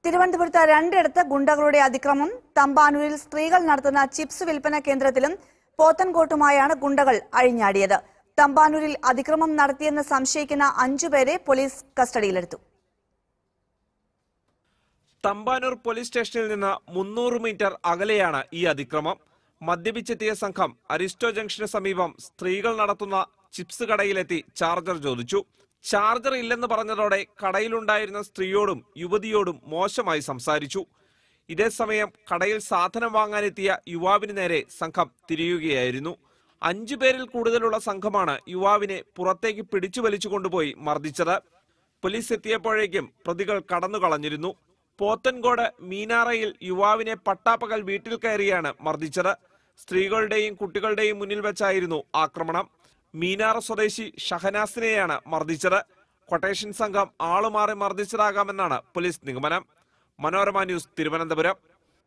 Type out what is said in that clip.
തിരുവനന്തപുരത്ത് രണ്ടിടത്ത് ഗുണ്ടകളുടെ അതിക്രമം തമ്പാനൂരിൽ സ്ത്രീകൾ നടത്തുന്ന ചിപ്സ് വിൽപ്പന കേന്ദ്രത്തിലും പോത്തൻകോട്ടുമായാണ് ഗുണ്ടകൾ അഴിഞ്ഞാടിയത് തമ്പാനൂരിൽ അതിക്രമം നടത്തിയെന്ന് സംശയിക്കുന്ന അഞ്ചുപേരെ പോലീസ് കസ്റ്റഡിയിലെടുത്തു തമ്പാനൂർ പോലീസ് സ്റ്റേഷനിൽ നിന്ന് മുന്നൂറ് മീറ്റർ അകലെയാണ് ഈ അതിക്രമം മദ്യപിച്ചെത്തിയ സംഘം അരിസ്റ്റോ ജംഗ്ഷന് സമീപം സ്ത്രീകൾ നടത്തുന്ന ചിപ്സ് കടയിലെത്തി ചാർജർ ചോദിച്ചു ചാർജർ ഇല്ലെന്ന് പറഞ്ഞതോടെ കടയിലുണ്ടായിരുന്ന സ്ത്രീയോടും യുവതിയോടും മോശമായി സംസാരിച്ചു ഇതേസമയം കടയിൽ സാധനം വാങ്ങാനെത്തിയ യുവാവിന് നേരെ സംഘം തിരിയുകയായിരുന്നു അഞ്ചു പേരിൽ കൂടുതലുള്ള സംഘമാണ് യുവാവിനെ പുറത്തേക്ക് പിടിച്ചു വലിച്ചു കൊണ്ടുപോയി മർദ്ദിച്ചത് പോലീസ് എത്തിയപ്പോഴേക്കും പ്രതികൾ കടന്നു കളഞ്ഞിരുന്നു പോത്തൻകോട് മീനാറയിൽ യുവാവിനെ പട്ടാപ്പകൽ വീട്ടിൽ കയറിയാണ് മർദ്ദിച്ചത് സ്ത്രീകളുടെയും കുട്ടികളുടെയും മുന്നിൽ വെച്ചായിരുന്നു ആക്രമണം മീനാറ സ്വദേശി ഷഹനാസിനെയാണ് മർദ്ദിച്ചത് കൊട്ടേഷൻ സംഘം ആളുമാറി മർദ്ദിച്ചതാകാമെന്നാണ് പോലീസ് നിഗമനം മനോരമ ന്യൂസ് തിരുവനന്തപുരം